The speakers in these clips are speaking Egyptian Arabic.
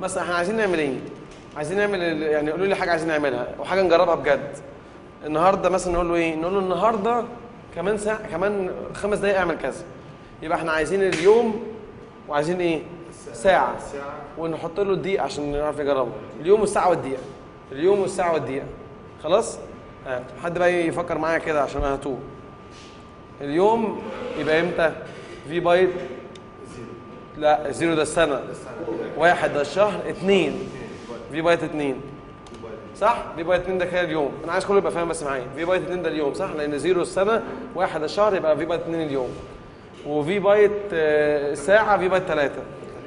مثلا احنا عايزين نعمل ايه عايزين نعمل ال- يعني قولوا لي حاجه عايزين نعملها وحاجه نجربها بجد النهارده مثلا نقول له ايه نقول له النهارده كمان ساعه كمان خمس دقايق اعمل كذا يبقى احنا عايزين اليوم وعايزين ايه ساعه ونحط له الدقيقه عشان نعرف نجربه اليوم والساعه والدقيقه اليوم والساعه والدقيقه خلاص ها حد بقى يفكر معايا كده عشان انا هتوه اليوم يبقى امتى في بايت لا زيرو ده السنه واحد ده الشهر اتنين في بايت اتنين صح في بايت اتنين ده كده اليوم انا عايز كله يبقى فاهم بس معايا في بايت اتنين ده اليوم صح لان زيرو السنه واحد الشهر يبقى في بايت اتنين اليوم وفي بايت آه، ساعه في بايت ثلاثه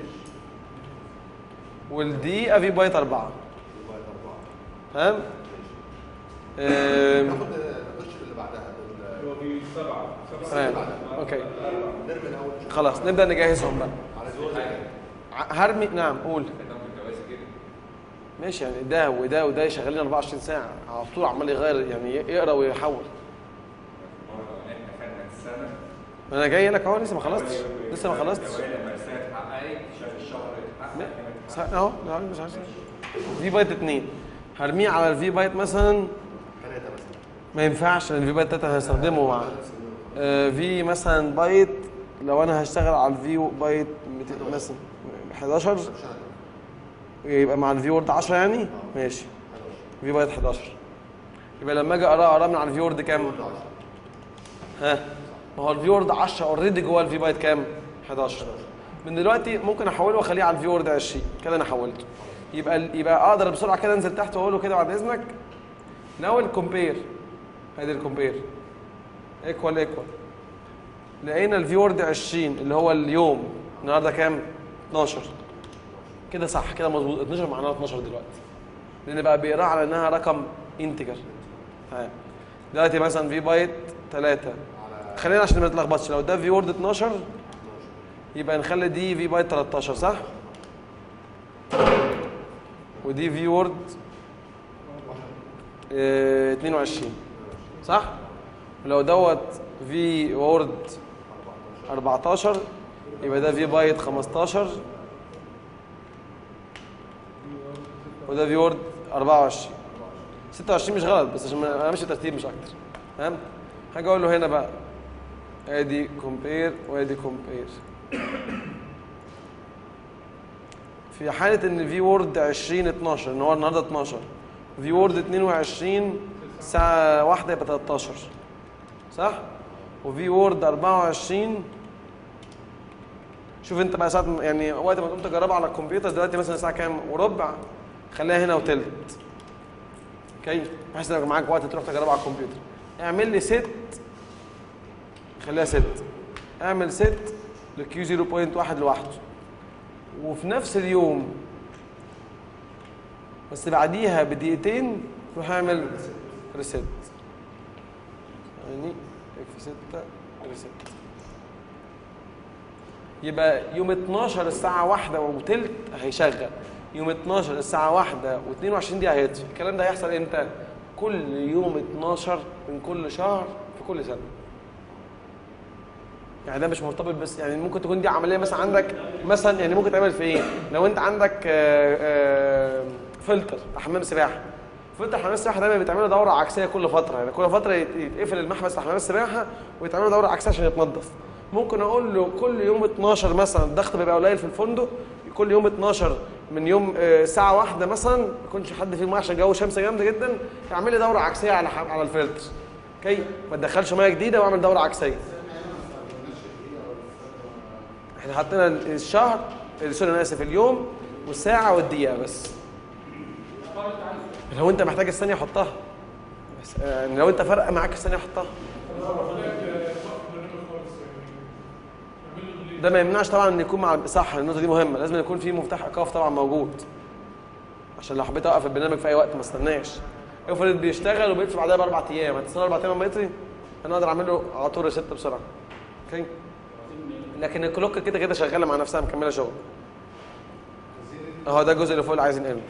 والدقيقه في بايت اربعه فاهم؟ آم، ناخد نخش في اللي بعدها ال- هو في سبعة تمام اوكي نرمي الاول نشوف خلاص نبدا نجهزهم بقى على زور ع- هرمي نعم قول ماشي يعني ده وده وده شغالين 24 ساعه على طول عمال يغير يعني يقرا ويحول ما انا جاي لك اهو لسه ما خلصتش لسه ما خلصتش صح- اهو اهو مش عارف في بايت اتنين هرميه على الفي بايت مثلا ثلاثة مثلا ما ينفعش لان الفي بايت تلاته هستخدمه مع آه، في مثلا بايت لو انا هشتغل على الفي بايت 200 مثلا 11 يبقى مع الفي وورد 10 يعني ماشي في بايت 11 يبقى لما اجي اقرا اقرا من على الفي وورد كام ها ما هو الفي وورد 10 اوريدي جوه الفي بايت كام 11 من دلوقتي ممكن احوله واخليه على الفي وورد 20 كده انا حولته يبقى يبقى اقدر بسرعه كده انزل تحت واقول له كده بعد اذنك ناول كومبير ادي الكومبير ايكوال ايكوال لقينا الفي وورد 20 اللي هو اليوم النهارده كام 12 كده صح كده مظبوط 12 معناها 12 دلوقتي لان بقى بيقرا على انها رقم انتجر تمام دلوقتي مثلا في بايت 3 خلينا عشان ما نتلخبطش لو ده في وورد 12 يبقى نخلي دي في بايت 13 صح ودي في وورد اه 22 صح ولو دوت في وورد 14 يبقى ده في بايت 15 وده في وورد 24 26 مش غلط بس عشان ما امشي ترتيب مش اكتر تمام هاجي اقول له هنا بقى ادي كومبير وادي كومبير في حاله ان في وورد 20 12 ان هو النهارده 12 في وورد 22 الساعه واحدة يبقى 13 صح وفي وورد 24 شوف انت بقى ساعه يعني وقت ما تقوم تجربها على الكمبيوتر دلوقتي مثلا الساعه كام وربع خليها هنا وتلت اوكي بحيث انك معاك وقت تروح تجربها على الكمبيوتر اعمل لي ست خليها ست اعمل ست للكيو 0.1 لوحده وفي نفس اليوم بس بعديها بدقيقتين روح اعمل ريست يعني اف 6 ريست يبقى يوم 12 الساعة واحدة وتلت هيشغل يوم 12 الساعة واحدة و22 دي هيطفي الكلام ده هيحصل امتى؟ كل يوم 12 من كل شهر في كل سنة يعني ده مش مرتبط بس يعني ممكن تكون دي عملية مثلا عندك مثلا يعني ممكن تعمل في ايه؟ لو انت عندك آه، آه، فلتر حمام سباحة فلتر حمام السباحة دايما بيتعمل دورة عكسية كل فترة يعني كل فترة يت- يتقفل المحبس بتاع حمام السباحة ويتعمل دورة عكسية عشان يتنضف ممكن اقول له كل يوم 12 مثلا الضغط بيبقى قليل في الفندق كل يوم 12 من يوم آه، ساعة واحدة مثلا ما يكونش حد فيهم عشان الجو شمس جامدة جدا يعمل لي دورة عكسية على ح- على الفلتر اوكي ما تدخلش ميه جديدة واعمل دورة عكسية احنا حطينا الشهر سوري انا اسف اليوم والساعة والدقيقة بس لو انت محتاج الثانية حطها بس آه، يعني لو انت فرق معاك الثانية حطها ده ما يمنعش طبعا ان يكون مع صح النقطه دي مهمه لازم يكون في مفتاح ايقاف طبعا موجود عشان لو حبيت اوقف البرنامج في اي وقت ما استناش افرض بيشتغل وبيطفي بعدها باربع ايام هتستنى اربع ايام لما يطفي انا اقدر اعمل له على طول ريست بسرعه اوكي لكن الكلوك كده كده شغاله مع نفسها مكمله شغل اهو ده الجزء اللي فوق اللي عايز ينقله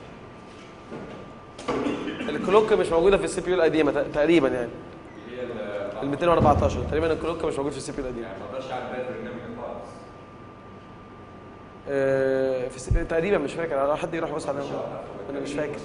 الكلوك مش موجوده في السي بي يو القديمه تق- تقريبا يعني ال 214 تقريبا الكلوك مش موجود في السي بي يو القديمه يعني ما اقدرش اعمل بقى البرنامج خالص آه، في س- تقريبا مش فاكر أنا حد يروح بص عليهم انا مش فاكر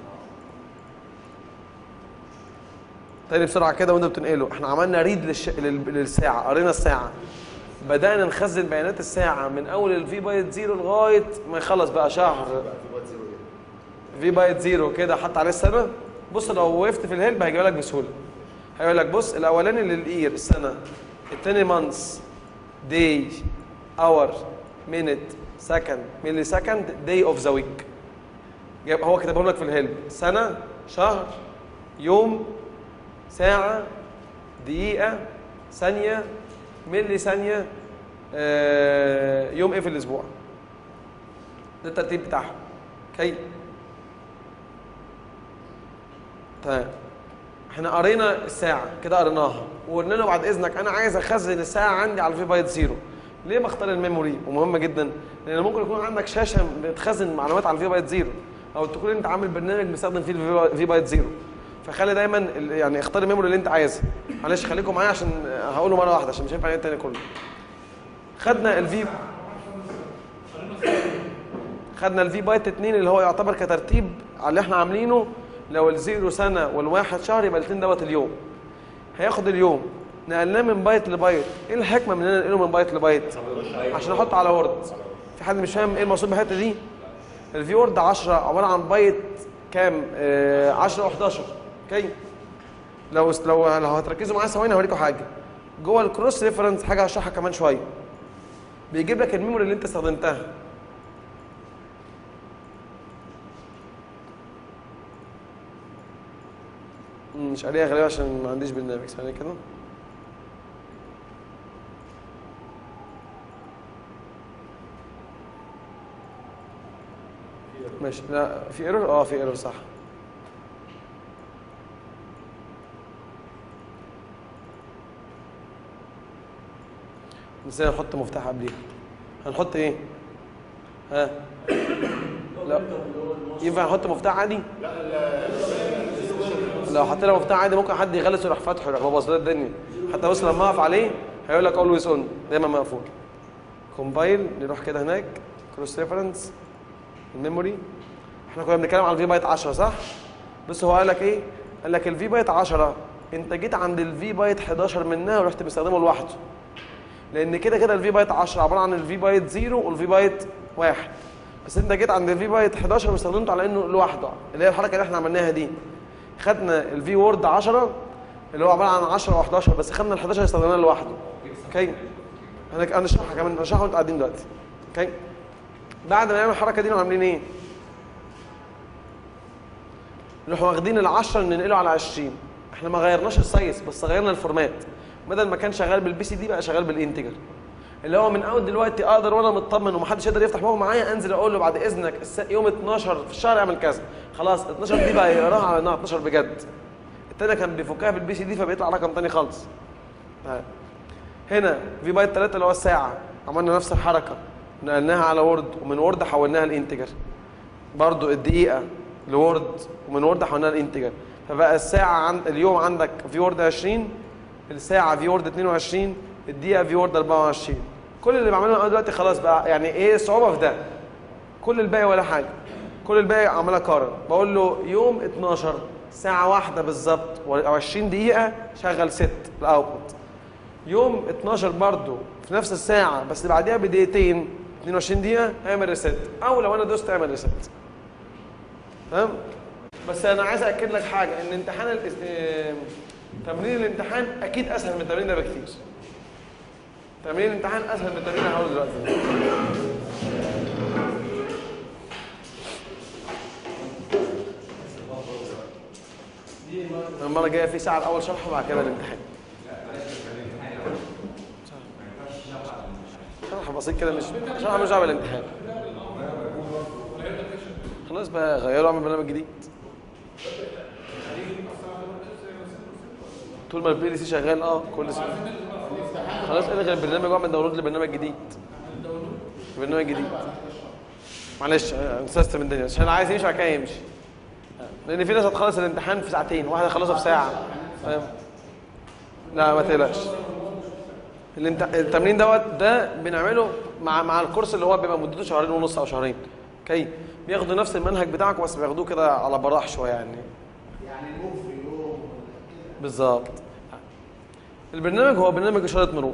تاني بسرعه كده وانتوا بتنقلوا احنا عملنا ريد للش... لل... للساعه قرينا الساعه بدانا نخزن بيانات الساعه من اول الفي بايت زيرو لغايه ما يخلص بقى شهر في وقت زيرو ايه في بايت زيرو كده حط عليه السنه بص لو وقفت في الهيلب هيجيب لك بسهوله هيقول لك بص الاولاني للاير السنه الثاني مانثs داي اور مينيت سكند ملي سكند داي اوف ذا ويك هو كتبهم لك في الهيلب سنه شهر يوم ساعه دقيقه ثانيه ملي ثانيه آه، يوم ايه في الاسبوع ده الترتيب بتاعهم اوكي تمام احنا قرينا الساعة كده قريناها وقلنا له بعد اذنك انا عايز اخزن الساعة عندي على الفي بايت زيرو ليه بختار الميموري ومهمة جدا لان ممكن يكون عندك شاشة بتخزن معلومات على الفي بايت زيرو او تكون انت عامل برنامج مستخدم فيه الفي بايت زيرو فخلي دايما ال- يعني اختار الميموري اللي انت عايزها معلش خليكم معايا عشان هقوله مرة واحدة عشان مش هينفع التاني كله خدنا الفي خدنا الفي بايت 2 اللي هو يعتبر كترتيب على اللي احنا عاملينه لو الزيرو سنه والواحد شهر يبقى الاثنين دوت اليوم هياخد اليوم نقلناه من بايت لبايت ايه الحكمه من ان ننقله من بايت لبايت عشان احطه على وورد في حد مش فاهم ايه المقصود بالحته دي الفي وورد 10 عباره عن بايت كام آه 10 و11 اوكي لو لو لو هتركزوا معايا ثواني هوريكم حاجه جوه الكروس ريفرنس حاجه هشرحها كمان شويه بيجيب لك الميموري اللي انت استخدمتها مم، مش قاريها غالبا عشان ما عنديش برنامج ثانية كده ماشي لا في ايرور اه في ايرور صح ازاي نحط مفتاح قبليها هنحط ايه ها لا ينفع نحط مفتاح عادي لو حطينا مفتاح عادي ممكن حد يغلس ويروح فاتحه يروح مبوظ لنا الدنيا حتى بص لما اقف عليه هيقول لك اولويز اون دايما مقفول كومبايل نروح كده هناك كروس ريفرنس الميموري احنا كنا بنتكلم على الفي بايت 10 صح بص هو قال لك ايه قال لك الفي بايت 10 انت جيت عند الفي بايت 11 منها ورحت مستخدمه لوحده لان كده كده الفي بايت 10 عباره عن الفي بايت 0 والفي بايت 1 بس انت جيت عند الفي بايت 11 واستخدمته على انه لوحده اللي هي الحركه اللي احنا عملناها دي خدنا الفي وورد 10 اللي هو عباره عن 10 و11 بس خدنا ال 11 استخدمناه لوحده اوكي انا هنشرحها كمان هنشرحها وانتوا قاعدين دلوقتي اوكي بعد ما نعمل الحركه دي نروح عاملين ايه؟ نروح واخدين ال 10 ننقله على 20 احنا ما غيرناش السايز بس غيرنا الفورمات بدل ما كان شغال بالبي سي دي بقى شغال بالانتجر اللي هو من اول دلوقتي اقدر وانا مطمن ومحدش يقدر يفتح بابه معايا انزل اقول له بعد اذنك الس- يوم 12 في الشهر اعمل كذا خلاص 12 دي بقى يقراها على انها 12 بجد التاني كان بيفكها بالبي سي دي فبيطلع رقم تاني خالص طيب. هنا في بايت 3 اللي هو الساعه عملنا نفس الحركه نقلناها على وورد ومن وورد حولناها لانتجر برضو الدقيقه لوورد ومن وورد حولناها لانتجر فبقى الساعه عند اليوم عندك في وورد 20 الساعه في وورد 22 الدقيقه في وورد 24 كل اللي بعمله انا دلوقتي خلاص بقى يعني ايه الصعوبه في ده كل الباقي ولا حاجه كل الباقي عمال اقارن بقول له يوم 12 ساعه واحده بالظبط او 20 دقيقه شغل ست الاوتبوت يوم 12 برضو في نفس الساعه بس اللي بعديها بدقيقتين 22 دقيقه اعمل ريست او لو انا دوست اعمل ريست تمام بس انا عايز اكد لك حاجه ان امتحان الاس... آه، تمرين الامتحان اكيد اسهل من التمرين ده بكتير تمرين الامتحان اسهل من التمرين اللي هقوله دلوقتي المره الجايه في ساعه الاول شرح وبعد كده الامتحان شرح بسيط كده مش شرح مش دعوه بالامتحان خلاص بقى غيروا اعمل برنامج جديد طول ما البي ال سي شغال اه كل سنه خلاص الغي البرنامج واعمل داونلود لبرنامج جديد برنامج جديد معلش آه، سيستم الدنيا عشان عايز يمشي بعد كده يمشي لان في ناس هتخلص الامتحان في ساعتين واحد هيخلصه في ساعه فاهم لا ما تقلقش الامت- التمرين دوت ده بنعمله مع مع الكورس اللي هو بيبقى مدته شهرين ونص او شهرين اوكي بياخدوا نفس المنهج بتاعك بس بياخدوه كده على براح شويه يعني يعني الموف في يوم بالظبط البرنامج هو برنامج اشاره مرور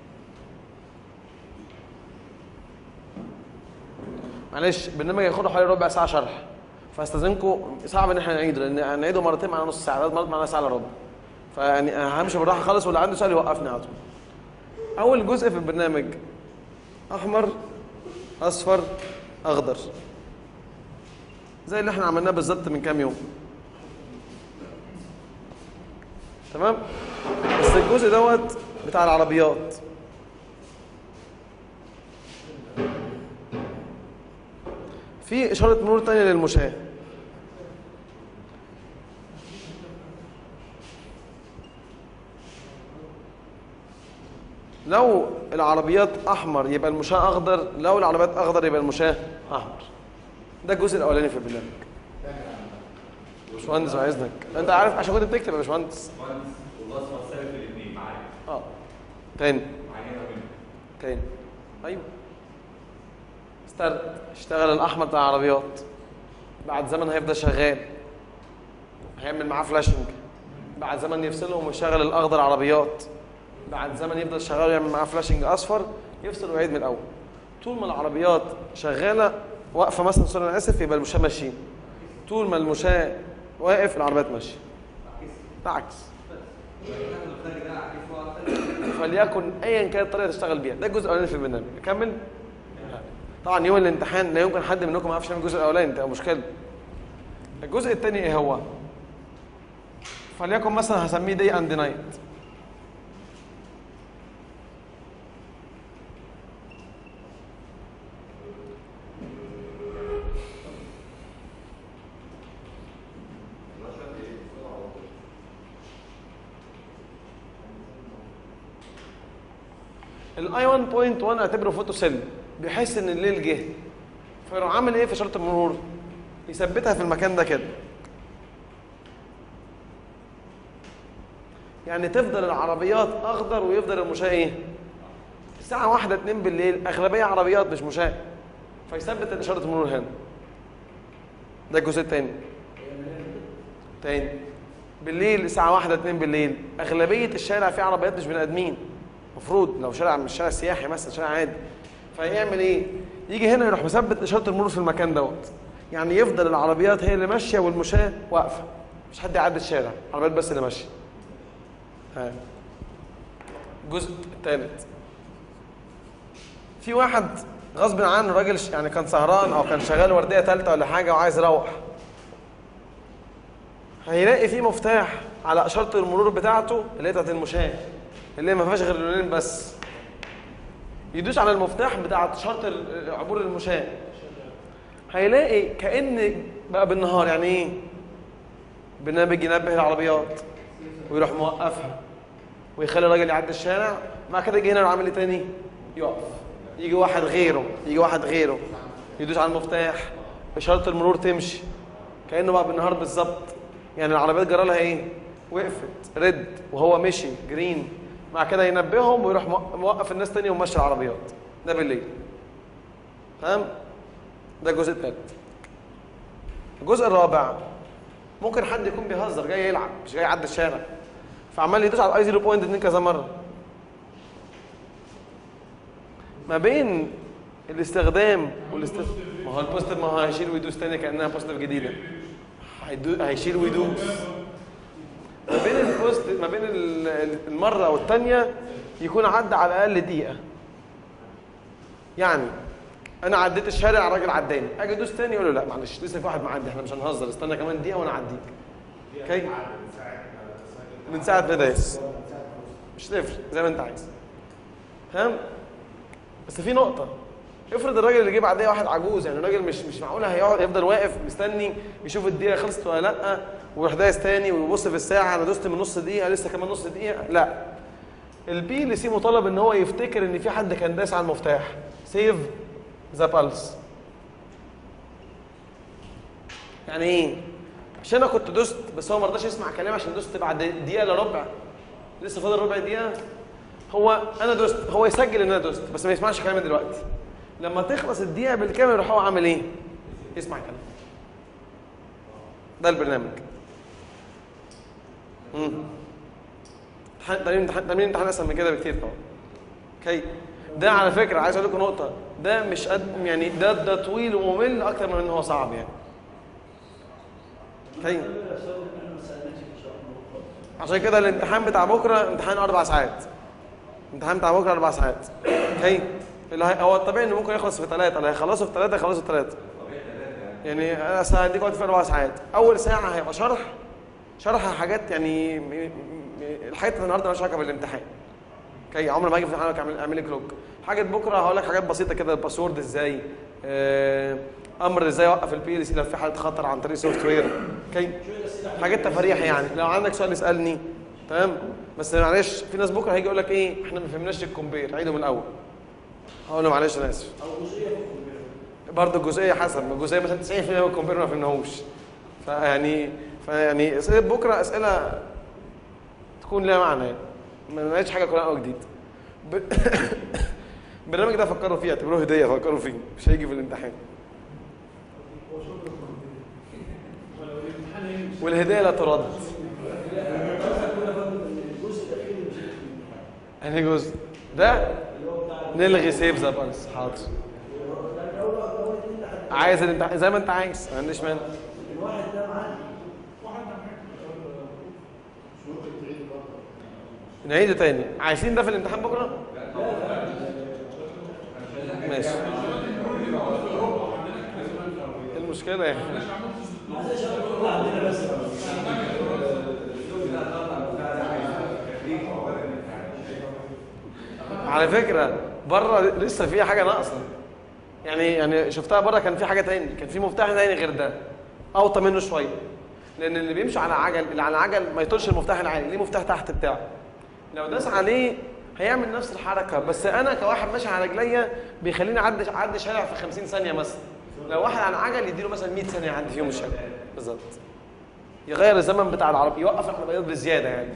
معلش البرنامج هياخد حوالي ربع ساعه شرح فاستاذنكم صعب ان احنا نعيده لان هنعيده مرتين معانا نص ساعه ثلاث مرات معانا ساعه الا ربع فيعني همشي بالراحه خالص واللي عنده سؤال يوقفني على طول اول جزء في البرنامج احمر اصفر اخضر زي اللي احنا عملناه بالظبط من كام يوم تمام بس الجزء دوت بتاع العربيات في اشاره مرور تانية للمشاة لو العربيات احمر يبقى المشاة اخضر لو العربيات اخضر يبقى المشاة احمر ده الجزء الاولاني في البرنامج باشمهندس بعد اذنك انت عارف عشان كنت بتكتب يا باشمهندس والاصفر ثابت في الاثنين معايا اه تاني معايا منه تاني ايوه ستارت اشتغل الاحمر بتاع العربيات بعد زمن هيفضل شغال هيعمل معاه فلاشنج بعد زمن يفصلهم ويشغل الاخضر عربيات بعد زمن يفضل شغال ويعمل معاه فلاشنج اصفر يفصل ويعيد من الاول طول ما العربيات شغاله واقفه مثلا سوري انا اسف يبقى المشاة ماشيين طول ما المشاة واقف العربيات ماشيه العكس فليكن ايا كانت الطريقه تشتغل بيها ده الجزء الاولاني في البرنامج اكمل طبعا يوم الامتحان لا يمكن حد منكم ما يعرفش يعمل الجزء الاولاني ده مشكله الجزء الثاني ايه هو فليكن مثلا هسميه دي اند نايت الاي 1.1 اعتبره فوتو سيل بيحس ان الليل جه فيروح عامل ايه في اشاره المرور يثبتها في المكان ده كده يعني تفضل العربيات اخضر ويفضل المشاة ايه الساعة واحدة اتنين بالليل اغلبية عربيات مش مشاة فيثبت اشارة المرور هنا ده الجزء التاني تاني بالليل الساعة واحدة اتنين بالليل اغلبية الشارع فيه عربيات مش بني ادمين المفروض لو شارع مش شارع سياحي مثلا شارع عادي فيعمل ايه يجي هنا يروح مثبت اشاره المرور في المكان دوت يعني يفضل العربيات هي اللي ماشيه والمشاة واقفه مش حد يعدي الشارع العربيات بس اللي ماشيه ها الجزء الثالث في واحد غصب عنه راجل ش- يعني كان سهران او كان شغال ورديه ثالثه ولا حاجه وعايز يروح هيلاقي في مفتاح على اشاره المرور بتاعته اللي هي بتاعت المشاة اللي هي ما فيهاش غير لونين بس يدوس على المفتاح بتاع اشاره ال- عبور المشاة هيلاقي كأن بقى بالنهار يعني ايه برنامج ينبه العربيات ويروح موقفها ويخلي الراجل يعدي الشارع مع كده يجي هنا يروح عامل ايه تاني يقف يجي واحد غيره يجي واحد غيره يدوس على المفتاح اشاره المرور تمشي كانه بقى بالنهار بالظبط يعني العربيات جرى لها ايه وقفت ريد وهو مشي جرين مع كده ينبههم ويروح مو- موقف الناس تاني وماشي العربيات ده بالليل تمام ده الجزء الثالث الجزء الرابع ممكن حد يكون بيهزر جاي يلعب مش جاي يعدي الشارع فعمال يدوس على الاي 0.2 كذا مره ما بين الاستخدام والاستخدام ما هو البوستيف ما هو هيشيل ويدوس تاني كانها بوستيف جديده هيدو... هيشيل ويدوس ما بين البوست ما بين ال- ال- المره والثانيه يكون عدى على الاقل دقيقه يعني انا عديت الشارع الراجل عداني اجي ادوس تاني يقول له لا معلش لسه في واحد معدي احنا مش هنهزر استنى كمان دقيقه وانا اعديك اوكي من ساعه ما دايس مش تفرق زي ما انت عايز فاهم بس في نقطه افرض الراجل اللي جه بعديه واحد عجوز يعني الراجل مش مش معقول هيقعد يفضل واقف مستني يشوف الدقيقه خلصت ولا لا ويروح دايس تاني ويبص في الساعه انا دوست من نص دقيقه لسه كمان نص دقيقه لا البي ال سي مطالب ان هو يفتكر ان في حد كان دايس على المفتاح سيف ذا بالس يعني ايه عشان انا كنت دوست بس هو ما رضاش يسمع كلامي عشان دوست بعد دقيقه الا ربع لسه فاضل ربع دقيقه هو انا دوست هو يسجل ان انا دوست بس ما يسمعش كلامي دلوقتي لما تخلص الدقيقه بالكامل يروح هو عامل ايه يسمع كلام ده البرنامج امم امتحان تمرين امتحان تمرين امتحان اسهل من كده بكتير طبعا اوكي ده على فكره عايز اقول لكم نقطه ده مش قد يعني ده ده طويل وممل اكتر من ان هو صعب يعني اوكي عشان كده الامتحان بتاع بكره امتحان اربع ساعات امتحان بتاع بكره اربع ساعات اوكي اللي هي- هو الطبيعي انه ممكن يخلص في ثلاثه اللي هيخلصوا في ثلاثه يخلصوا في ثلاثه يعني انا أصل هديك وقت في اربع ساعات اول ساعه هيبقى شرح شرح حاجات يعني م- م- م- الحاجات اللي النهارده مالهاش علاقه بالامتحان اوكي عمري ما اجي في الامتحان اعمل اعمل لك لوج حاجه بكره هقول لك حاجات بسيطه كده الباسورد ازاي آه، امر ازاي اوقف البي ال سي لو في حاله خطر عن طريق سوفت وير اوكي حاجات تفاريح يعني لو عندك سؤال اسالني تمام بس معلش في ناس بكره هيجي يقول لك ايه احنا ما فهمناش الكومبير عيده من الاول هقول له معلش انا اسف برضه الجزئيه حسب الجزئيه مثلا 90% من الكومبير ما فهمناهوش فيعني فيعني اسئله بكره اسئله تكون لها معنى يعني ما لقيتش حاجه كلها جديد ب... البرنامج ده فكروا فيه اعتبروه هديه فكروا فيه مش هيجي في الامتحان والهديه لا ترد انهي جزء ده نلغي سيف ذا بانس حاضر عايز الامتحان زي ما انت عايز ما عنديش مانع نعيده تاني عايزين ده في الامتحان بكره ماشي ايه المشكله يعني على فكره بره لسه في حاجه ناقصه يعني يعني شفتها بره كان في حاجه تاني كان في مفتاح تاني غير ده اوطى منه شويه لان اللي بيمشي على عجل اللي على عجل ما يطولش المفتاح العالي ليه مفتاح تحت بتاعه لو داس عليه هيعمل نفس الحركه بس انا كواحد ماشي على رجليا بيخليني اعدي اعدي شارع في 50 ثانيه مثلا لو واحد على عجل يديله مثلا 100 ثانيه يعدي فيهم الشارع بالظبط يغير الزمن بتاع العربيه يوقف العربيات بزياده يعني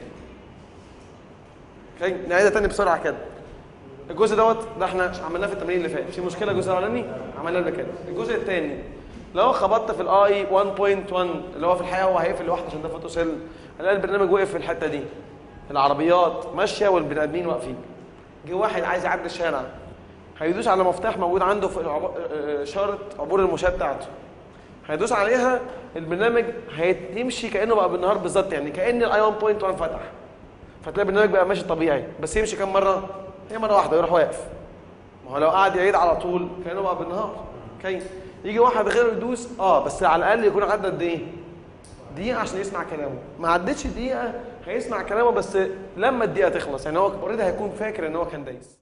اوكي نعيدها تاني بسرعه كده الجزء دوت ده احنا عملناه في التمرين اللي فات في مشكله الجزء الاولاني عملناه قبل كده الجزء الثاني لو خبطت في الاي 1.1 اللي هو في الحقيقه هو هيقفل لوحده عشان ده فوتو سيل هلاقي البرنامج وقف في الحته دي العربيات ماشيه والبني ادمين واقفين جه واحد عايز يعدي الشارع هيدوس على مفتاح موجود عنده في العب- آه، اشاره عبور المشاه بتاعته هيدوس عليها البرنامج هيمشي كانه بقى بالنهار بالظبط يعني كان الاي 1.1 فتح فتلاقي البرنامج بقى ماشي طبيعي بس يمشي كام مره هي مره واحده يروح واقف ما هو لو قعد يعيد على طول كانه بقى بالنهار اوكي يجي واحد غيره يدوس اه بس على الاقل يكون عدى قد ايه دقيقه عشان يسمع كلامه ما عدتش دقيقه هيسمع كلامه بس لما الدقيقه تخلص يعني هو اوريدي هيكون فاكر ان هو كان دايس